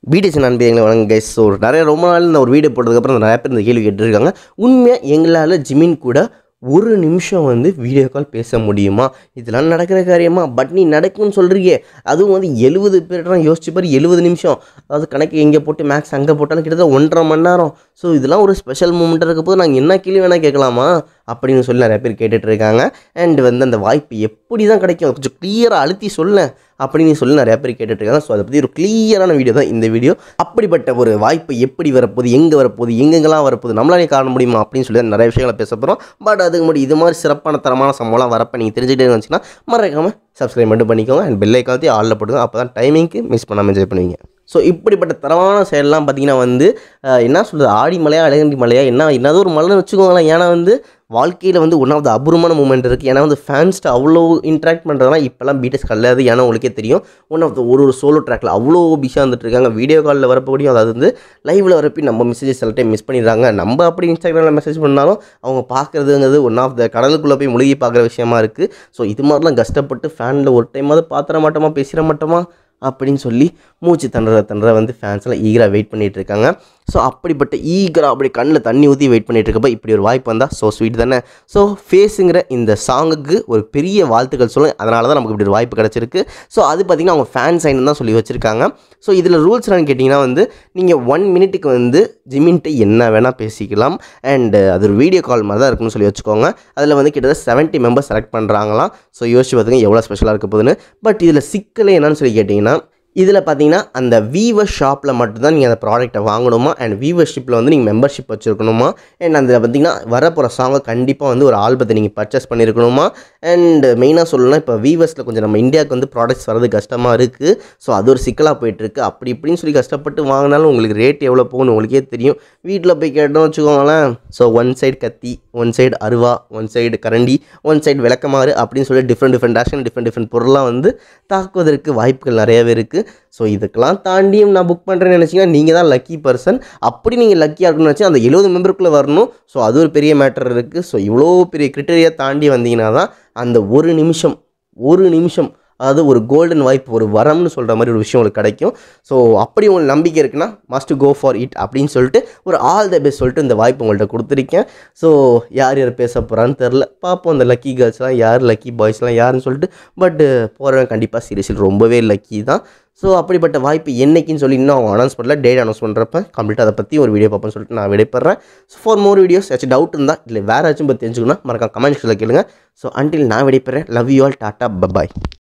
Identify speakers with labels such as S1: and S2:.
S1: BDS நண்பர்களை வணங்க guys so நிறைய ரொம்ப நாள் இந்த ஒரு வீடியோ போட்டதுக்கப்புறம் நிறைய பேர் இந்த கேள்வி கேட்டிருக்காங்க உண்மையாக எங்களால் ஜிமின் கூட ஒரு நிமிஷம் வந்து வீடியோ கால் பேச முடியுமா இதெல்லாம் நடக்கிற காரியமா பட் நீ நடக்கும்னு சொல்கிறீங்க அதுவும் வந்து எழுபது பேர்லாம் யோசிச்சு பாரு எழுபது நிமிஷம் அதாவது கணக்கு எங்கே போட்டு மேக்ஸ் அங்கே போட்டாலும் கிட்டத்தட்ட ஒன்றரை மணி நேரம் ஸோ இதெல்லாம் ஒரு ஸ்பெஷல் மூமெண்ட்டாக இருக்க போது நாங்கள் என்ன கேள்வி வேணால் கேட்கலாமா அப்படின்னு சொல்லி நிறைய பேர் கேட்டுட்டு இருக்காங்க அண்ட் வந்து அந்த வாய்ப்பு எப்படி தான் கிடைக்கும் கொஞ்சம் கிளியராக அழுத்தி சொல்ல அப்படின்னு சொல்லி நிறைய பேர் கேட்டுட்டு இருக்காங்க ஸோ அதை பற்றி ஒரு கிளியரான வீடியோ தான் இந்த வீடியோ அப்படிப்பட்ட ஒரு வாய்ப்பு எப்படி வரப்போகுது எங்கே வரப்போகுது எங்கெங்கெல்லாம் வரப்போகுது நம்மளாலே காண முடியுமா அப்படின்னு சொல்லி தான் நிறைய விஷயங்களை பேச போகிறோம் பட் அதுக்கு முன்னாடி இது மாதிரி சிறப்பான தரமான சம்பளம் வரப்போ நீங்கள் தெரிஞ்சுக்கிட்டே இருந்துச்சுன்னா மறக்காமல் சப்ஸ்கிரைப் மட்டும் பண்ணிக்கோங்க அண்ட் பெல்லை காலத்தையும் ஆளில் போட்டுங்க அப்போ தான் டைமிங்க்கு மிஸ் பண்ணாமல் என்ஜாய் பண்ணுவீங்க ஸோ இப்படிப்பட்ட தரமான செயல்லாம் பார்த்தீங்கன்னா வந்து அஹ், என்ன சொல்கிறது ஆடி மலையா அழகண்டி மலையா என்ன என்னதோ ஒரு மலைன்னு வச்சுக்கோங்களேன் ஏன்னா வந்து வாழ்க்கையில் வந்து ஒன் ஆஃப் த அபூர்வமான மூமெண்ட் இருக்குது ஏன்னா வந்து ஃபேன்ஸ்ட்டு அவ்வளோ இன்ட்ராக்ட் பண்ணுறதுலாம் இப்போலாம் பிடிஎஸ் கிடையாது ஏன்னா உங்களுக்கே தெரியும் ஒன் ஆஃப் த ஒரு ஒரு சோலோ ட்ராக்கில் அவ்வளோ பிஸியாக வந்துட்டு இருக்காங்க வீடியோ காலில் வரப்போடியும் அதாவது வந்து லைவில் வரப்போ நம்ம மெசேஜஸ் சில டைம் மிஸ் பண்ணிடுறாங்க நம்ம அப்படி இன்ஸ்டாகிராமில் மெசேஜ் பண்ணாலும் அவங்க பார்க்குறதுங்கிறது ஒன் ஆஃப் த கடலுக்குள்ளே போய் முழுகி பார்க்குற விஷயமா இருக்குது ஸோ இது மாதிரிலாம் கஷ்டப்பட்டு ஃபேனில் ஒரு டைமாவது பாத்திர மாட்டோமா பேசிட மாட்டோமா அப்படின்னு சொல்லி மூச்சு தண்டற தண்டற வந்து ஃபேன்ஸ்லாம் ஈகராக வெயிட் பண்ணிட்டு இருக்காங்க ஸோ அப்படிப்பட்ட ஈகராக அப்படி கண்ணில் தண்ணி ஊற்றி வெயிட் பண்ணிட்டு இருக்கப்ப இப்படி ஒரு வாய்ப்பு வந்தால் ஸோ ஸ்வீட் தானே ஸோ ஃபேஸுங்கிற இந்த சாங்குக்கு ஒரு பெரிய வாழ்த்துக்கள் சொல்லுங்க அதனால தான் நமக்கு இப்படி ஒரு வாய்ப்பு கிடச்சிருக்கு ஸோ அது பார்த்திங்கன்னா அவங்க ஃபேன் சைன் தான் சொல்லி வச்சுருக்காங்க ஸோ இதில் ரூல்ஸ் என்னன்னு கேட்டிங்கன்னா வந்து நீங்கள் ஒன் மினிட்டுக்கு வந்து ஜிமின்ட்டு என்ன வேணால் பேசிக்கலாம் அண்ட் அது ஒரு வீடியோ கால் மாதிரி தான் இருக்குன்னு சொல்லி வச்சுக்கோங்க அதில் வந்து கிட்டத்தட்ட செவன்ட்டி மெம்பர்ஸ் செலக்ட் பண்ணுறாங்களாம் ஸோ யோசிச்சு பார்த்துங்க எவ்வளோ ஸ்பெஷலாக இருக்க போகுதுன்னு பட் இதில் சிக்கலே என்னன்னு சொல்லி கேட்டிங்கன்னா இதில் பார்த்தீங்கன்னா அந்த வீவர் ஷாப்பில் மட்டும்தான் நீங்கள் அந்த ப்ராடக்ட்டை வாங்கணுமா அண்ட் வீவர்ஷிப்பில் வந்து நீங்கள் மெம்பர்ஷிப் வச்சுருக்கணுமா அண்ட் அந்த பார்த்தீங்கன்னா வரப்போகிற சாங்கை கண்டிப்பாக வந்து ஒரு ஆல்பத்தை நீங்கள் பர்ச்சேஸ் பண்ணியிருக்கணுமா அண்ட் மெயினாக சொல்லணும்னா இப்போ வீவர்ஸில் கொஞ்சம் நம்ம இந்தியாவுக்கு வந்து ப்ராடக்ட்ஸ் வரது கஷ்டமாக இருக்குது ஸோ அது ஒரு சிக்கலாக போயிட்டுருக்கு அப்படி இப்படின்னு சொல்லி கஷ்டப்பட்டு வாங்கினாலும் உங்களுக்கு ரேட் எவ்வளோ போகும்னு உங்களுக்கே தெரியும் வீட்டில் போய் கேட்டோம் வச்சுக்கோங்களேன் ஸோ ஒன் சைடு கத்தி ஒன் சைடு அருவா ஒன் சைடு கரண்டி ஒன் சைடு விளக்கமாறு அப்படின்னு சொல்லி different different action different different பொருளாக வந்து தாக்குவதற்கு வாய்ப்புகள் நிறையவே இருக்குது ஸோ இதுக்கெல்லாம் தாண்டியும் நான் புக் பண்ணுறேன்னு நினச்சிங்கன்னா நீங்கள் தான் லக்கி பர்சன் அப்படி நீங்கள் லக்கியாக இருக்கணும்னு நினச்சி அந்த எழுபது மெம்பருக்குள்ளே வரணும் ஸோ அது ஒரு பெரிய மேட்டர் இருக்குது ஸோ இவ்வளோ பெரிய கிரிட்டரியா தாண்டி வந்தீங்கன்னா தான் அந்த ஒரு நிமிஷம் ஒரு நிமிஷம் அதாவது ஒரு கோல்டன் வாய்ப்பு ஒரு வரம்னு சொல்கிற மாதிரி ஒரு விஷயம் உங்களுக்கு கிடைக்கும் ஸோ அப்படி உங்களுக்கு நம்பிக்கை இருக்குன்னா மஸ்ட் கோ ஃபார் இட் அப்படின்னு சொல்லிட்டு ஒரு ஆல் த பெஸ்ட் சொல்லிட்டு இந்த வாய்ப்பு உங்கள்கிட்ட கொடுத்துருக்கேன் ஸோ யார் யார் பேச போகிறான்னு தெரில பார்ப்போம் அந்த லக்கி கேர்ள்ஸ்லாம் யார் லக்கி பாய்ஸ்லாம் யாருன்னு சொல்லிட்டு பட் போகிறவன் கண்டிப்பாக சீரியஸில் ரொம்பவே லக்கி தான் ஸோ அப்படிப்பட்ட வாய்ப்பு என்னைக்குன்னு சொல்லி இன்னும் அவங்க அனௌன்ஸ் பண்ணல டேட் அனௌன்ஸ் பண்ணுறப்ப கம்ப்ளீட்டாக அதை பற்றி ஒரு வீடியோ பார்ப்பேன்னு சொல்லிட்டு நான் விடைபெறேன் ஸோ ஃபார் மோர் வீடியோஸ் ஏதாச்சும் டவுட் இருந்தால் இல்லை வேறு ஏதாச்சும் பற்றி தெரிஞ்சுக்கணும் மறக்காம கமெண்ட்ஸில் கேளுங்க ஸோ அன்டில் நான் விடைபெறேன் love you all tata bye bye